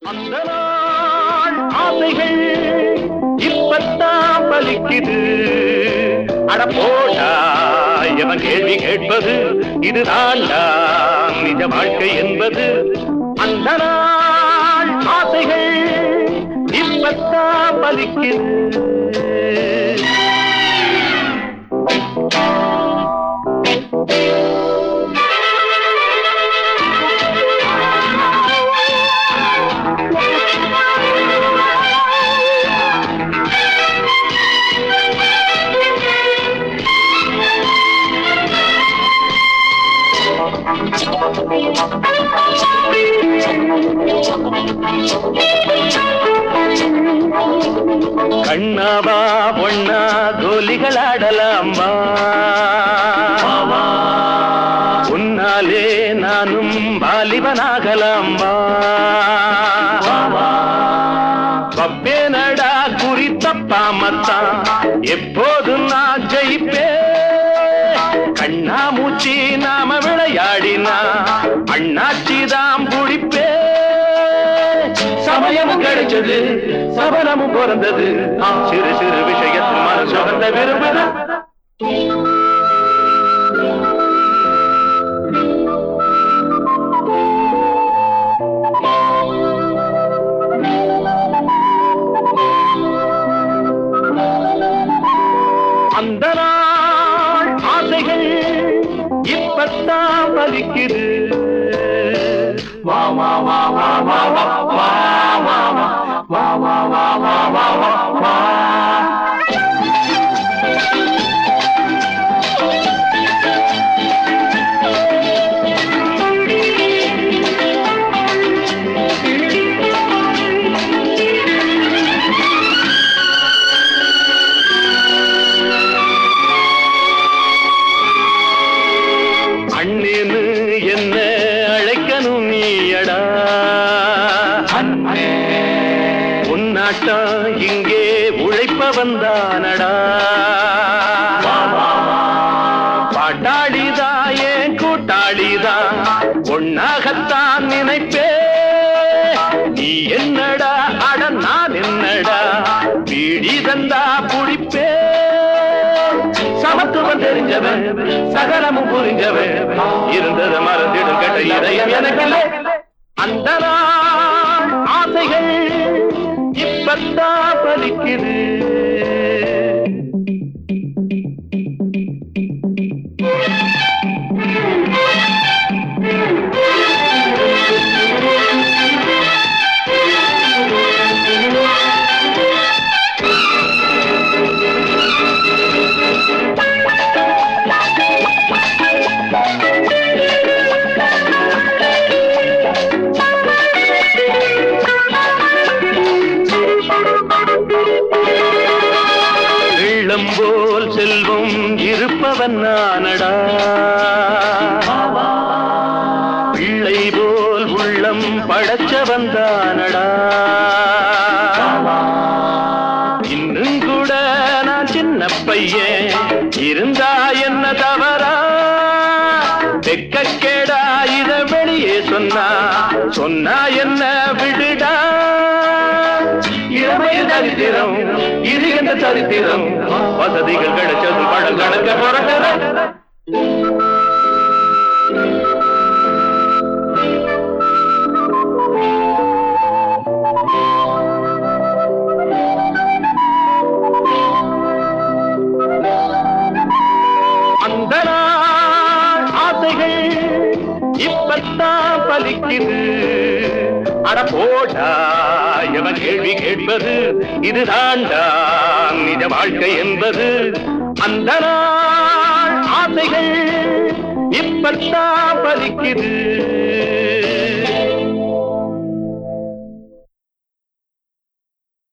அந்த நாள் ஆசைகள் இப்பத்தான் பலிக்குது அட போடா எவன் கேள்வி கேட்பது இதுதான்டா நிஜ வாழ்க்கை என்பது அந்த நாள் ஆசைகள் இப்பத்தான் பலிக்குது கண்ணாவா பொண்ணா கோலிகள் ஆடலாம்பா உன்னாலே நானும் வாலிபனாகலாம்பா பப்பேனடா குறித்தப்பாமத்தான் எப்போதும் நான் ஜெயிப்பே கண்ணாமூச்சி நாம விளையாடினா அண்ணாச்சி தான் புடிப்பே சமயமும் கிடைச்சது சபலமும் பிறந்தது சிறு சிறு விஷயத்தில் மனசு வந்த விரும்புது அந்த நாள் ஆசைகள் இப்பத்தான் பலிக்குது வா வா வா வா வா வா வா வா வா வா வா வா வா வா வா வா அண்ணேன்னு என்ன அழைக்கணும் நீயடா உன்னாட்டம் இங்கே உழைப்ப வந்தானடா பாட்டாளிதா ஏன் கூட்டாளிதா ஒன்னாகத்தான் நினைப்பே நீ என்னடா அட நான் என்னடா பீடி தந்தா புடிப்பே சமத்துவம் தெரிஞ்சவன் சகலமும் புரிஞ்சவன் இருந்ததை மறந்திடும் கெட்ட இதயம் எனக்கு இல்லை. அந்த நாள் ஆசைகள் இப்பத்தான் பலிக்குது வெள்ளம் போல் செல்வம் இருப்பவன் நானடா பிள்ளை போல் உள்ளம் படைச்சவன் தானடா இன்னும் கூட நான் சின்ன பையன் இருந்தா என்ன தவறா வெக்கக்கேடா இத வெளியே சொன்னா சொன்னா என்ன விடுடா இளமைய சரித்திரம் இது என்ற சரித்திரம் வசதிகள் கிடைச்சது படம் கணக்க பிறக்கிற அந்த நாள் ஆசைகள் இப்பத்தான் பலிக்குது அட போடா எவன் கேள்வி கேட்பது இதுதான்டா நிஜ வாழ்க்கை என்பது அந்த நாள் ஆசைகள் இப்பத்தான் பலிக்குது